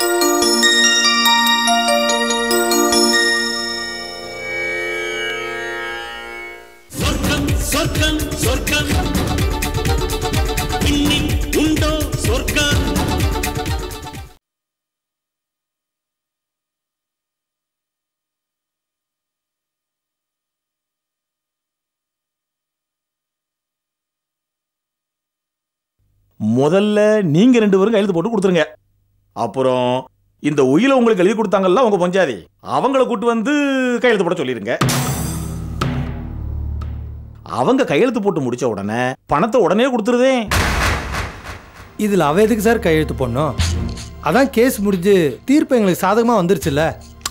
சொர்க்கம் சொர்க்கம் சொர்க்கம் இன்னில் உண்டோ சொர்க்கம் முதல்ல நீங்க ரெண்டு பேரும் கையெழுத்து போட்டு கொடுத்துருங்க அப்புறம் இந்த உயிரை உங்களுக்கு எழுதி கொடுத்தாங்கல்ல உங்க பஞ்சாதி அவங்கள கூட்டு வந்து கையெழுத்து போட சொல்லிருங்க அவங்க கையெழுத்து போட்டு முடிச்ச உடனே பணத்தை உடனே கொடுத்துருதே இதில் அவ எதுக்கு சார் கையெழுத்து போடணும் அதான் கேஸ் முடிஞ்சு தீர்ப்பு எங்களுக்கு சாதகமாக வந்துருச்சுல்ல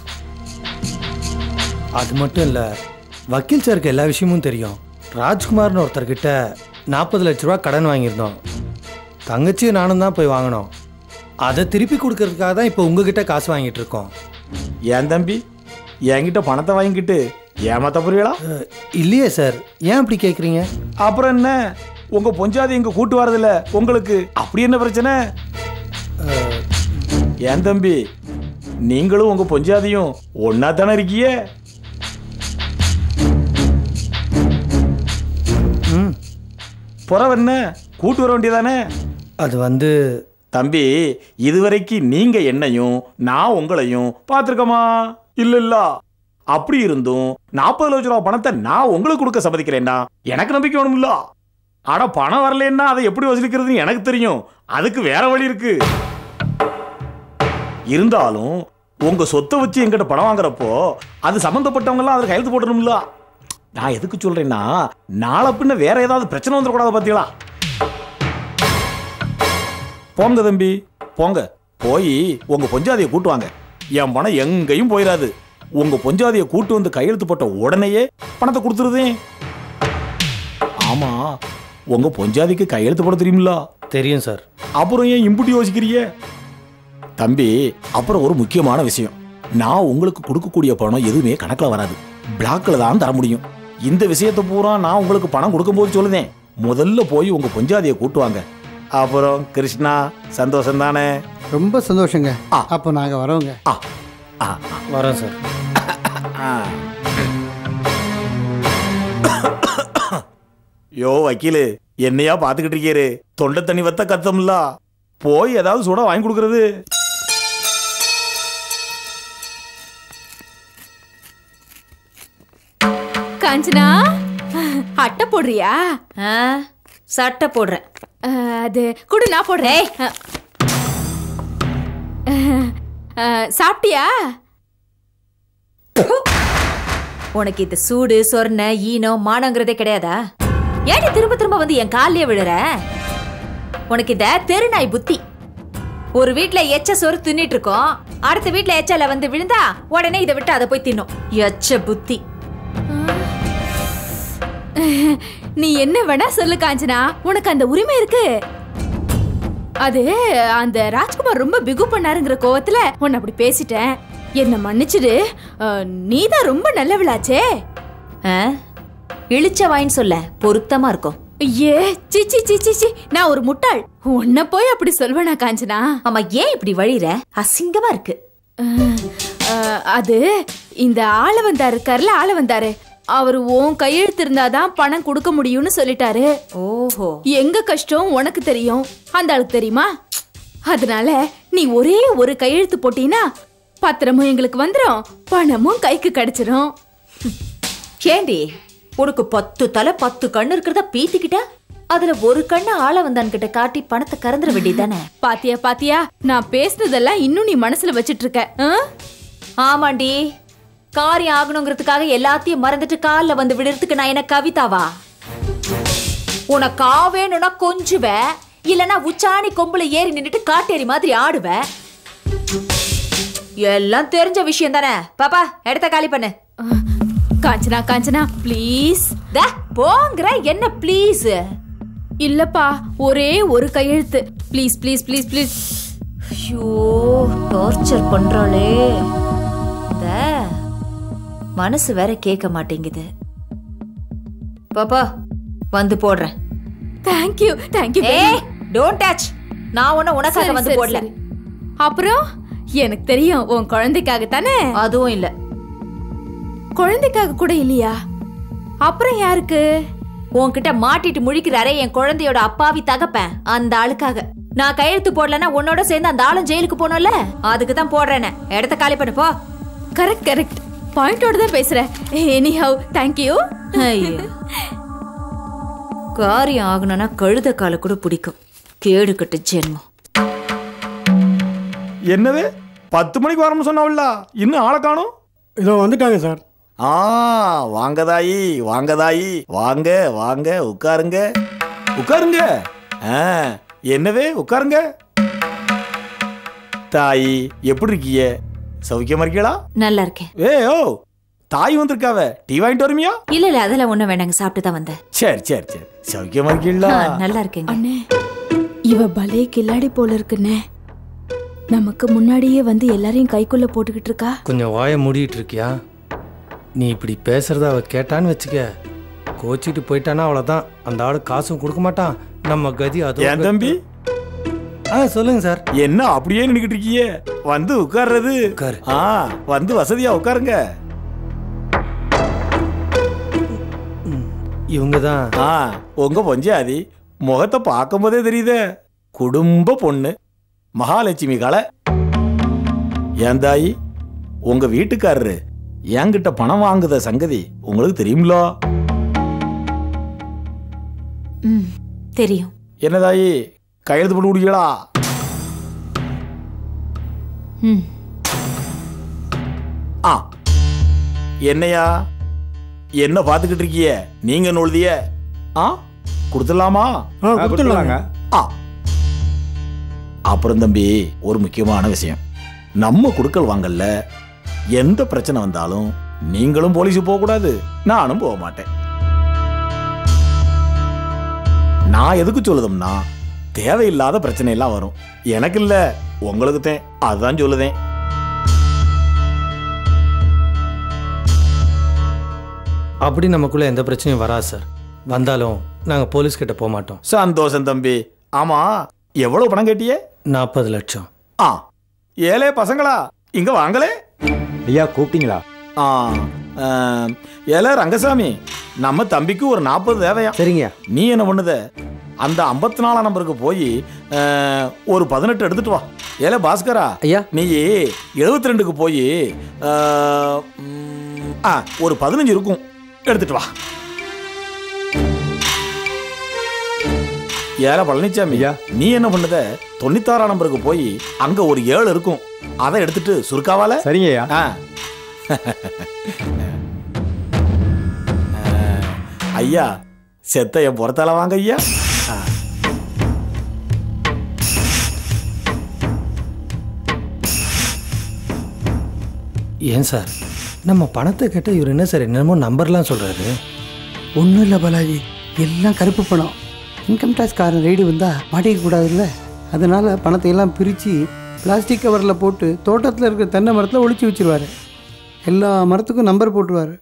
அது மட்டும் இல்லை வக்கீல் சாருக்கு எல்லா விஷயமும் தெரியும் ராஜ்குமார்னு ஒருத்தர்கிட்ட நாற்பது லட்ச ரூபா கடன் வாங்கியிருந்தோம் தங்கச்சியும் நானும் தான் போய் வாங்கினோம் அதை திருப்பி கொடுக்கறதுக்காக தான் இப்போ உங்ககிட்ட காசு வாங்கிட்டு இருக்கோம் ஏன் தம்பி என்கிட்ட பணத்தை வாங்கிக்கிட்டு ஏமாத்த புரியலா அஹ், இல்லையே சார் ஏன் அப்படி கேட்குறீங்க அப்புறம் என்ன உங்க பொஞ்சாதி இங்க கூட்டு வரதில்ல உங்களுக்கு அப்படி என்ன பிரச்சனை ஏன் தம்பி நீங்களும் உங்க பொஞ்சாதியும் ஒன்னா தானே இருக்கியே ம் புறவ என்ன கூட்டு வர வேண்டியதானே அது வந்து தம்பி இதுவரைக்கும் நீங்க என்னையும் நான் உங்களையும் பார்த்துருக்கோமா இல்ல இல்ல அப்படி இருந்தும் நாற்பது லட்ச ரூபா பணத்தை நான் உங்களுக்கு கொடுக்க சம்மதிக்கிறேன்டா எனக்கு நம்பிக்கை வேணும்ல ஆனா பணம் வரலன்னா அதை எப்படி வசூலிக்கிறதுன்னு எனக்கு தெரியும் அதுக்கு வேற வழி இருக்கு இருந்தாலும் உங்க சொத்தை வச்சு எங்கிட்ட பணம் வாங்குறப்போ அது சம்பந்தப்பட்டவங்க எல்லாம் அதில் கையெழுத்து போடணும்ல நான் எதுக்கு சொல்றேன்னா நாளை பின்ன வேற ஏதாவது பிரச்சனை வந்துடக்கூடாது பாத்தீங்களா போங்க தம்பி போங்க போய் உங்க பொஞ்சாதியை கூட்டு வாங்க என் பணம் எங்கேயும் போயிடாது உங்க பொஞ்சாதியை கூட்டு வந்து கையெழுத்து போட்ட உடனேயே பணத்தை கொடுத்துருதே ஆமா உங்க பொஞ்சாதிக்கு கையெழுத்து போட தெரியுமில்ல தெரியும் சார் அப்புறம் ஏன் இம்புட்டி யோசிக்கிறிய தம்பி அப்புறம் ஒரு முக்கியமான விஷயம் நான் உங்களுக்கு கொடுக்கக்கூடிய பணம் எதுவுமே கணக்கில் வராது பிளாக்ல தான் தர முடியும் இந்த விஷயத்தை பூரா நான் உங்களுக்கு பணம் கொடுக்கும்போது சொல்லுதேன் முதல்ல போய் உங்க பொஞ்சாதியை கூட்டுவாங்க அப்புறம் கிருஷ்ணா சந்தோஷம் தானே ரொம்ப சந்தோஷங்க ஆ. அப்போ நாங்கள் வரோங்க ஆ ஆ வரேன் சார் ஆ. யோ வக்கீலு என்னையா பாத்துக்கிட்டு இருக்கீரு தொண்டை தண்ணி வத்த கத்தம்ல போய் ஏதாவது சுட வாங்கி கொடுக்கறது காஞ்சனா அட்டை போடுறியா ஆ, சட்டை போடுறேன் அஹ், அது குடு நான் போடுறேன் அஹ், அஹ், சாப்பிட்டியா உனக்கு இந்த சூடு சொர்ண ஈனம் மானங்கிறதே கிடையாதா ஏடி திரும்ப திரும்ப வந்து என் கால்லயே விழுற உனக்கு இந்த தெருநாய் புத்தி ஒரு வீட்ல எச்ச சோறு தின்னுட்டு இருக்கோம் அடுத்த வீட்ல எச்சல வந்து விழுந்தா உடனே இதை விட்டு அதை போய் தின்னும் எச்ச புத்தி நீ என்ன வேணா சொல்லு காஞ்சனா உனக்கு அந்த உரிமை இருக்கு அது அந்த ராஜ்குமார் ரொம்ப பிகு பண்ணாருங்கிற கோவத்துல உன்னை அப்படி பேசிட்டேன் என்ன மன்னிச்சிடு அஹ், நீதான் ரொம்ப நல்லவளாச்சே ஆ? இளிச்ச வாயின்னு சொல்ல பொருத்தமா இருக்கும் ஏ சி சி சி சி சி நான் ஒரு முட்டாள் உன்னை போய் அப்படி சொல்வேனா காஞ்சனா ஆமா ஏன் இப்படி வழிற அசிங்கமா இருக்கு அஹ், அஹ், அது இந்த ஆள வந்தாரு இருக்காருல ஆள வந்தாரு அவர் உன் கையெழுத்து இருந்தாதான் பணம் கொடுக்க முடியும்னு சொல்லிட்டாரு ஓஹோ எங்க கஷ்டம் உனக்கு தெரியும் அந்த ஆளுக்கு தெரியுமா அதனால நீ ஒரே ஒரு கையெழுத்து போட்டீன்னா பத்திரமும் எங்களுக்கு வந்துரும் பணமும் கைக்கு கிடைச்சிரும் ஏண்டி உனக்கு பத்து தலை பத்து கண்ணு இருக்கிறத பீத்திக்கிட்ட அதுல ஒரு கண்ணு ஆள வந்தான் கிட்ட காட்டி பணத்தை கறந்துட வேண்டியதானே பாத்தியா பாத்தியா நான் பேசுனதெல்லாம் இன்னும் நீ மனசுல வச்சிட்டு இருக்க ஆ? ஆமாண்டி காரியம் ஆகணுங்கிறதுக்காக எல்லாத்தையும் மறந்துட்டு கால்ல வந்து விடுறதுக்கு நான் என்ன கவிதாவா உனக்கு ஆவேணும்னா கொஞ்சுவ இல்லனா உச்சாணி கொம்புல ஏறி நின்னுட்டு காட்டேரி மாதிரி ஆடுவ எல்லாம் தெரிஞ்ச விஷயம் தானே பாப்பா இடத்த காலி பண்ணு அஹ், காஞ்சனா காஞ்சனா ப்ளீஸ் தா, போங்கிற என்ன ப்ளீஸ் இல்லப்பா ஒரே ஒரு கையெழுத்து ப்ளீஸ் ப்ளீஸ் ப்ளீஸ் ப்ளீஸ் ஐயோ டார்ச்சர் பண்றாளே இந்த மனசு வேற கேட்க மாட்டேங்குது பாப்பா வந்து போடுறேன் தேங்க்யூ தேங்க்யூ ஏய் டோன்ட் டச் நான் ஒன்னும் உனக்காக வந்து போடல அப்புறம் எனக்கு தெரியும் உன் குழந்தைக்காக தானே அதுவும் இல்ல குழந்தைக்காக கூட இல்லையா அப்புறம் யாருக்கு உன்கிட்ட மாட்டிட்டு முழிக்கிறாரே என் குழந்தையோட அப்பாவி தகப்பேன் அந்த ஆளுக்காக நான் கையெழுத்து போடலன்னா உன்னோட சேர்ந்து அந்த ஆளும் ஜெயிலுக்கு போனோம்ல அதுக்கு தான் போடுறேன்னு இடத்த காலி பண்ணு போ கரெக்ட் கரெக்ட் பாயிண்டோட தான் பேசுறேன் எனி ஹவ் தேங்க்யூ ஐயோ. காரியம் ஆகணும்னா கழுத கால கூட பிடிக்கும் கேடு கட்டு ஜென்மம் என்னது பத்து மணிக்கு வரணும்னு சொன்னாவில்ல இன்னும் ஆளை காணும் இதோ வந்துட்டாங்க சார் ஆ வாங்க தாயி வாங்க தாயி வாங்க வாங்க உட்காருங்க உட்காருங்க ஆ என்னவே உட்காருங்க தாயி எப்படி இருக்கீங்க சௌக்கியமா இருக்கீங்களா நல்லா இருக்கேன் ஏ ஓ தாய் வந்திருக்காவ டீ வாங்கிட்டு வருமியா இல்ல இல்ல அதெல்லாம் ஒண்ணும் வேண்டாங்க சாப்பிட்டு தான் வந்தேன் சரி சரி சரி சௌக்கியமா இருக்கீங்களா ஆ, நல்லா இருக்கேங்க அண்ணே இவ பலே கில்லாடி போல இருக்குண்ணே நமக்கு முன்னாடியே வந்து எல்லாரையும் கைக்குள்ள போட்டுக்கிட்டு இருக்கா கொஞ்சம் வாயை மூடிட்டு இருக்கியா நீ இப்படி பேசுறத அவ கேட்டான்னு வச்சுக்க கோச்சிட்டு போயிட்டானா அவ்வளோதான் அந்த ஆளு காசும் கொடுக்க மாட்டான் நம்ம கதி அது என் தம்பி ஆ சொல்லுங்க சார் என்ன அப்படியே நின்னுக்கிட்டு இருக்கீங்க வந்து உட்கார்றது உட்காரு. ஆ வந்து வசதியா உட்காருங்க இவங்க தான் ஆ உங்க பொஞ்சாதி முகத்தை பார்க்கும் போதே தெரியுதே குடும்ப பொண்ணு மகாலட்சுமி கலை ஏன் தாயி உங்க வீட்டுக்காரரு என்கிட்ட பணம் வாங்குத சங்கதி உங்களுக்கு தெரியுங்களோ ம் தெரியும் என்ன தாயி கையெழுத்து போட்டு குடிக்கலா ம் ஆ என்னையா என்ன பார்த்துக்கிட்டு இருக்கிய நீங்க நொழுதிய ஆ கொடுத்துடலாமா ஆ கொடுத்துடலாங்க ஆ அப்புறம் தம்பி ஒரு முக்கியமான விஷயம் நம்ம குடுக்கல் வாங்கல்ல எந்த பிரச்சனை வந்தாலும் நீங்களும் போலீஸுக்கு போகக்கூடாது நானும் போக மாட்டேன் நான் எதுக்கு சொல்லுதோம்னா தேவையில்லாத பிரச்சனை எல்லாம் வரும் எனக்கு இல்ல உங்களுக்கு தான் அதுதான் சொல்லுதேன் அப்படி நமக்குள்ள எந்த பிரச்சனையும் வராது சார் வந்தாலும் நாங்கள் போலீஸ் கிட்ட போக மாட்டோம் சந்தோஷம் தம்பி ஆமா எவ்வளவு பணம் கேட்டியே நாற்பது லட்சம் ஆ ஏலே பசங்களா இங்க வாங்களே ஐயா கூப்பிட்டீங்களா ஆ ஆ, ஏலே ரங்கசாமி நம்ம தம்பிக்கு ஒரு நாற்பது தேவையா சரிங்க நீ என்ன பண்ணுத அந்த ஐம்பத்தி நாலாம் நம்பருக்கு போய் ஒரு பதினெட்டு எடுத்துட்டு வா ஏலே பாஸ்கரா ஐயா. நீ எழுபத்தி ரெண்டுக்கு போய் ஆ ஒரு பதினஞ்சு இருக்கும் எடுத்துட்டு வா ஏல பழனிசாமி ஐயா. நீ என்ன பண்ணுத தொண்ணூத்தாறாம் நம்பருக்கு போய் அங்க ஒரு ஏழு இருக்கும் அதை எடுத்துட்டு சுருக்காவால சரிங்க ஐயா ஆ. ஐயா செத்த என் புறத்தால வாங்க ஐயா ஆ. ஏன் சார் நம்ம பணத்தை கேட்டால் இவர் என்ன சார் என்னமோ நம்பர்லாம் சொல்கிறாரு ஒன்றும் இல்லை பாலாஜி எல்லாம் கருப்பு பணம் இன்கம் டேக்ஸ்காரன் ரெய்டு வந்தால் மாட்டிக்க கூடாதுல்ல அதனால் பணத்தை எல்லாம் பிரித்து பிளாஸ்டிக் கவரில் போட்டு தோட்டத்தில் இருக்கிற தென்னை மரத்தில் ஒளிச்சு வச்சிருவாரு எல்லா மரத்துக்கும் நம்பர் போட்டுருவாரு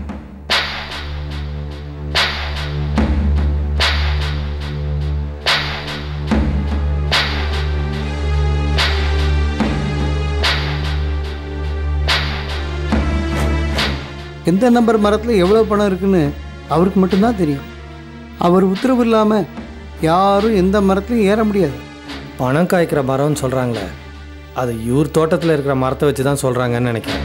எந்த நம்பர் மரத்தில் எவ்வளோ பணம் இருக்குன்னு அவருக்கு மட்டும்தான் தெரியும் அவர் உத்தரவு இல்லாமல் யாரும் எந்த மரத்துலையும் ஏற முடியாது பணம் காய்க்கிற மரம்னு சொல்கிறாங்களே அது இவர் தோட்டத்தில் இருக்கிற மரத்தை வச்சு தான் சொல்கிறாங்கன்னு நினைக்கிறேன்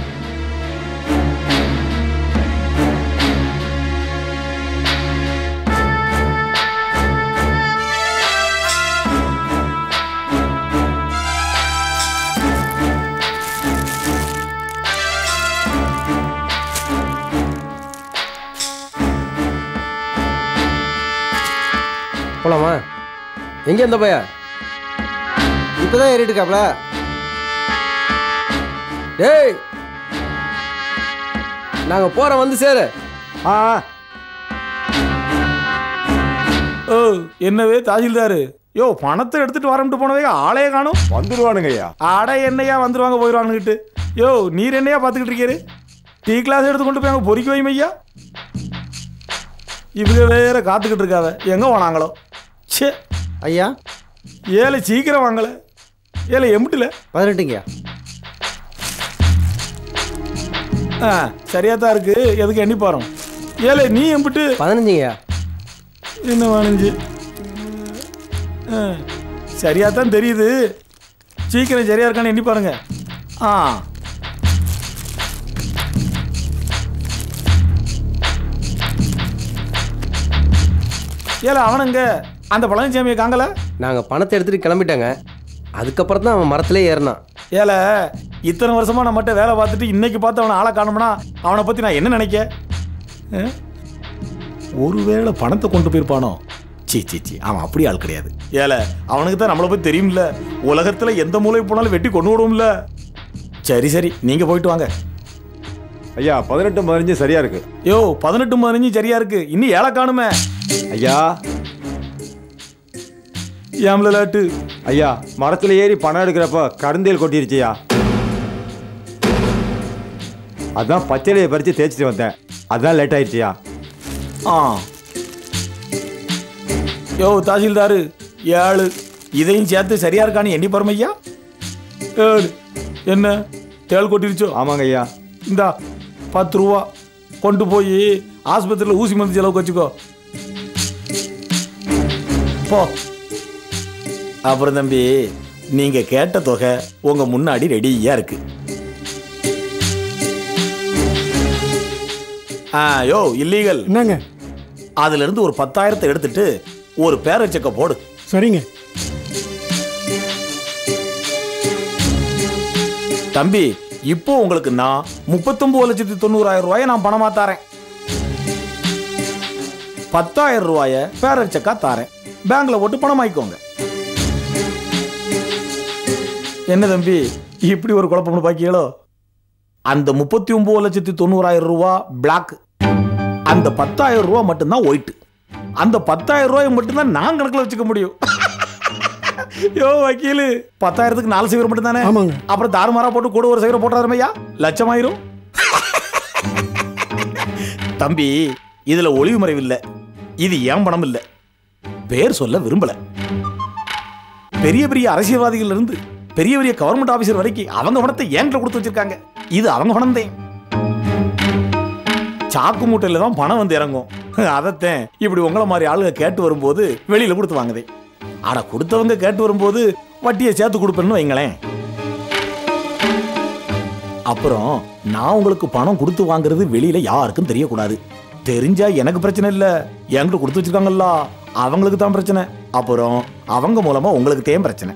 போலாமா எங்க இந்த பையன் இப்பதான் ஏறிட்டு இருக்காப்ல டேய் நாங்க போறோம் வந்து சேரு ஆ ஓ என்னவே தாசில்தாரு யோ பணத்தை எடுத்துட்டு வரம்ட்டு போனவே ஆளையே காணும் வந்துருவானுங்க ஐயா ஆட என்னையா வந்துருவாங்க போயிடுவாங்கன்னுக்கிட்டு யோ நீர் என்னையா பார்த்துக்கிட்டு இருக்கீரு டீ கிளாஸ் எடுத்து கொண்டு போய் அங்கே பொறிக்க வையும் ஐயா இவங்க வேற காத்துக்கிட்டு இருக்காவ எங்க போனாங்களோ ச்சே ஐயா ஏழை சீக்கிரம் வாங்கல ஏழை எம்பிட்டுல பதினெட்டுங்கய்யா ஆ சரியா தான் இருக்கு எதுக்கு எண்ணி போறோம் ஏலே நீ எம்பிட்டு பதினஞ்சுங்கய்யா என்ன வாணிஞ்சு சரியா தான் தெரியுது சீக்கிரம் சரியா இருக்கான்னு எண்ணி பாருங்க ஆ ஏல அவனுங்க அந்த பழனிசாமியை காங்கல நாங்கள் பணத்தை எடுத்துகிட்டு கிளம்பிட்டாங்க அதுக்கப்புறம் தான் அவன் மரத்திலே ஏறினான் ஏல இத்தனை வருஷமா நம்மகிட்ட வேலை பார்த்துட்டு இன்னைக்கு பார்த்து அவனை ஆளை காணும்னா அவனை பத்தி நான் என்ன நினைக்க ஆ? ஒருவேளை பணத்தை கொண்டு போயிருப்பானோ சீ சீ சீ அவன் அப்படி ஆள் கிடையாது ஏல அவனுக்கு தான் நம்மளை பத்தி தெரியும்ல உலகத்துல எந்த மூலை போனாலும் வெட்டி கொண்டு விடுவோம்ல சரி சரி நீங்க போயிட்டு வாங்க ஐயா பதினெட்டு பதினஞ்சு சரியா இருக்கு யோ பதினெட்டு பதினஞ்சு சரியா இருக்கு இன்னும் ஏழை காணுமே ஐயா ஏம்ல லாட்டு ஐயா மரத்துல ஏறி பணம் எடுக்கிறப்ப கருந்தேல் கொட்டிருச்சியா அதான் பச்சளையை பறித்து தேய்ச்சிட்டு வந்தேன் அதான் லேட் ஆயிடுச்சியா ஆ யோ தாசில்தாரு ஏழு இதையும் சேர்த்து சரியா இருக்கான்னு எண்ணி பாருமையா ஏழு என்ன தேள் கொட்டிருச்சோ ஆமாங்க ஐயா இந்தா பத்து ரூபா கொண்டு போய் ஆஸ்பத்திரியில் ஊசி மருந்து செலவுக்கு வச்சுக்கோ போ அப்புறம் தம்பி நீங்க கேட்ட தொகை உங்க முன்னாடி ரெடியா இருக்கு ஆ யோ இல்லீகல் என்னங்க அதுல இருந்து ஒரு பத்தாயிரத்தை எடுத்துட்டு ஒரு பேர செக்க போடு சரிங்க தம்பி இப்போ உங்களுக்கு நான் முப்பத்தொன்பது லட்சத்தி தொண்ணூறாயிரம் ரூபாயை நான் பணமா தாரேன் பத்தாயிரம் ரூபாய பேர செக்கா தாரேன் பேங்க்ல போட்டு பணம் வாங்கிக்கோங்க என்ன தம்பி இப்படி ஒரு குழப்பம்னு பாக்கியளோ அந்த முப்பத்தி ஒன்பது லட்சத்தி தொண்ணூறாயிரம் ரூபா பிளாக் அந்த பத்தாயிரம் ரூபா மட்டும்தான் ஒயிட் அந்த பத்தாயிரம் ரூபாய் மட்டும்தான் நான் கணக்கில் வச்சுக்க முடியும் யோ வக்கீலு பத்தாயிரத்துக்கு நாலு சைவரம் மட்டும் தானே ஆமாங்க. அப்புறம் தாறுமாறா போட்டு கூட ஒரு சைவரம் போட்டாருமையா லட்சமாயிரும் தம்பி இதுல ஒளிவு மறைவு இல்ல இது ஏன் பணம் இல்ல பேர் சொல்ல விரும்பல பெரிய பெரிய அரசியல்வாதிகள் இருந்து பெரிய பெரிய கவர்மெண்ட் ஆபீசர் வரைக்கும் அவங்க பணத்தை ஏன்கிட்ட கொடுத்து வச்சிருக்காங்க இது அவங்க பணம் தான் சாக்கு மூட்டையில தான் பணம் வந்து இறங்கும் அதத்தேன் இப்படி உங்களை மாதிரி ஆளுங்க கேட்டு வரும்போது வெளியில கொடுத்து வாங்குதே ஆனா கொடுத்தவங்க கேட்டு வரும்போது வட்டியை சேர்த்து கொடுப்பேன்னு வைங்களேன் அப்புறம் நான் உங்களுக்கு பணம் கொடுத்து வாங்குறது வெளியில யாருக்கும் தெரியக்கூடாது தெரிஞ்சா எனக்கு பிரச்சனை இல்ல என்கிட்ட கொடுத்து வச்சிருக்காங்கல்ல அவங்களுக்கு தான் பிரச்சனை அப்புறம் அவங்க மூலமா உங்களுக்கு தேன் பிரச்சனை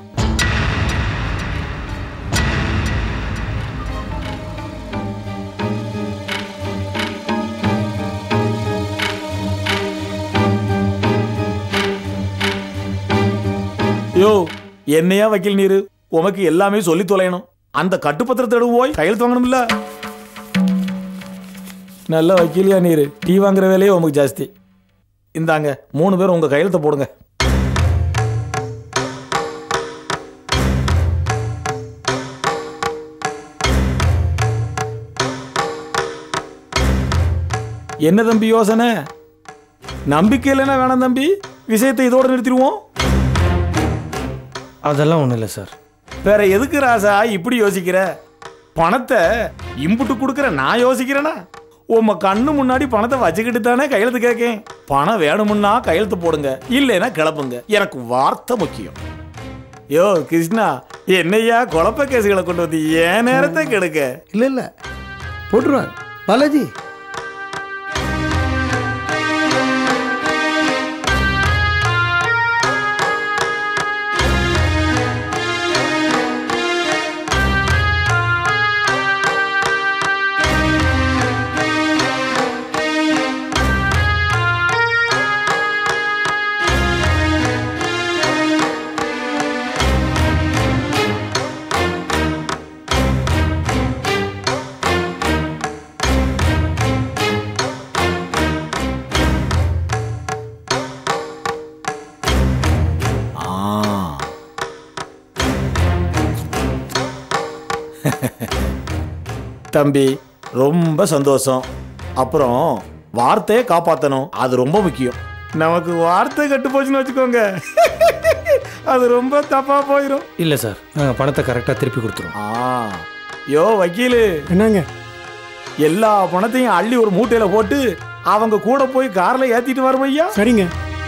யோ என்னையா வக்கீல் நீரு உமக்கு எல்லாமே சொல்லி தொலையணும் அந்த கட்டுப்பத்திரத்தை எடுத்து போய் கையெழுத்து வாங்கணும்ல நல்ல வக்கீலியா நீரு டீ வாங்குற வேலையே உமக்கு ஜாஸ்தி இந்தாங்க மூணு பேரும் உங்க கையெழுத்தை போடுங்க என்ன தம்பி யோசனை நம்பிக்கை இல்லைன்னா வேணாம் தம்பி விஷயத்தை இதோட நிறுத்திடுவோம் அதெல்லாம் ஒன்றும் இல்லை சார் வேற எதுக்கு ராசா இப்படி யோசிக்கிற பணத்தை இம்புட்டு கொடுக்குற நான் யோசிக்கிறேனா உம்ம கண்ணு முன்னாடி பணத்தை வச்சுக்கிட்டு தானே கையெழுத்து கேட்கேன் பணம் வேணுமுன்னா கையெழுத்து போடுங்க இல்லைன்னா கிளப்புங்க எனக்கு வார்த்தை முக்கியம் யோ கிருஷ்ணா என்னையா குழப்ப கேசுகளை கொண்டு வந்து ஏன் நேரத்தை கெடுக்க இல்லை இல்லை போட்டுருவாங்க பாலாஜி ஆ தம்பி ரொம்ப சந்தோஷம் அப்புறம் வார்த்தையை காப்பாற்றணும் அது ரொம்ப முக்கியம் நமக்கு வார்த்தை கட்டு போச்சுன்னு வச்சுக்கோங்க அது ரொம்ப தப்பா போயிடும் இல்லை சார் நாங்கள் பணத்தை கரெக்டாக திருப்பி கொடுத்துருவோம் ஆ யோ வக்கீலு என்னங்க எல்லா பணத்தையும் அள்ளி ஒரு மூட்டையில போட்டு அவங்க கூட போய் கார்ல ஏத்திட்டு வரும் ஐயா சரிங்க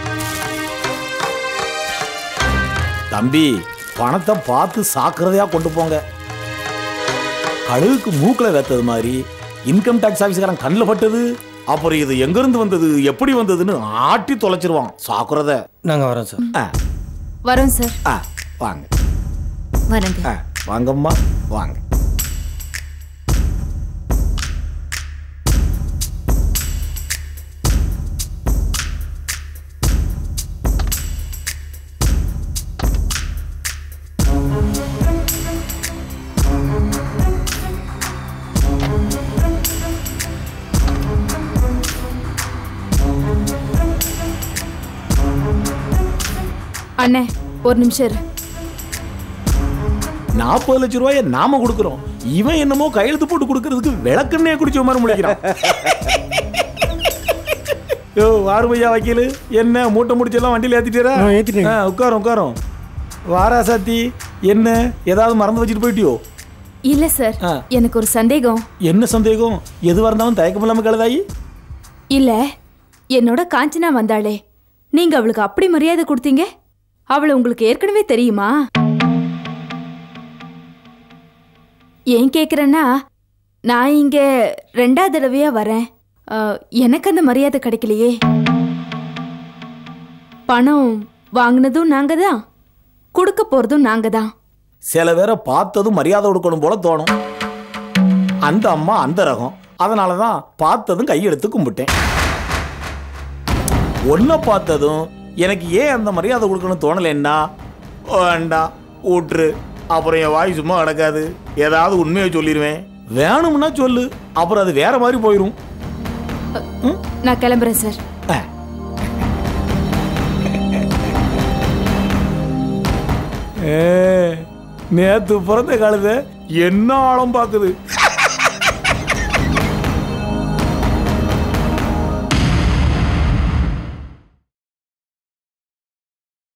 தம்பி பணத்தை பார்த்து சாக்கிரதையா கொண்டு போங்க கழுகுக்கு மூக்குல வெத்தது மாதிரி இன்கம் டாக்ஸ் ஆபீஸ்காரன் கண்ணில் பட்டது அப்புறம் இது எங்க இருந்து வந்தது எப்படி வந்ததுன்னு ஆட்டி தொலைச்சிருவான் சாக்குறத நாங்கள் வரோம் சார் ஆ, வரோம் சார் ஆ, வாங்க வரேங்க ஆ, வாங்கம்மா வாங்க அண்ணே ஒரு நிமிஷம் இரு நாற்பது லட்சம் ரூபாய நாம கொடுக்குறோம் இவன் என்னமோ கையெழுத்து போட்டு கொடுக்கறதுக்கு விளக்கண்ணே குடிச்ச மாதிரி முடிக்கிறான் யோ வாருமையா வக்கீலு என்ன மூட்டை முடிச்செல்லாம் வண்டியில் ஏத்திட்டா ஆ, ஏத்திட்டேங்க. உட்காரும் உட்காரும் வாரா சாத்தி என்ன ஏதாவது மறந்து வச்சுட்டு போயிட்டியோ இல்ல சார் ஆ. எனக்கு ஒரு சந்தேகம் என்ன சந்தேகம் எதுவாக இருந்தாலும் தயக்கம் இல்லாமல் கழுதாயி இல்ல என்னோட காஞ்சனா வந்தாளே நீங்க அவளுக்கு அப்படி மரியாதை கொடுத்தீங்க அவளை உங்களுக்கு ஏற்கனவே தெரியுமா ஏன் கேக்குறேன்னா நான் இங்க ரெண்டாவது தடவையா வரேன் ஆ, எனக்கு அந்த மரியாதை கிடைக்கலையே பணம் வாங்கினதும் நாங்க தான் கொடுக்க போறதும் நாங்க தான் சில பேரை பார்த்ததும் மரியாதை கொடுக்கணும் போல தோணும் அந்த அம்மா அந்த ரகம் அதனால தான் பார்த்ததும் கையெடுத்து கும்பிட்டேன் ஒன்றை பார்த்ததும் எனக்கு ஏன் அந்த மரியாதை கொடுக்கணும் தோணலைன்னா வேண்டாம் ஊற்று அப்புறம் என் வாய் சும்மா கிடக்காது ஏதாவது உண்மையை சொல்லிடுவேன் வேணும்னா சொல்லு அப்புறம் அது வேற மாதிரி போயிடும் நான் கிளம்புறேன் சார் நேத்து பிறந்த காலத்தை என்ன ஆழம் பார்க்குது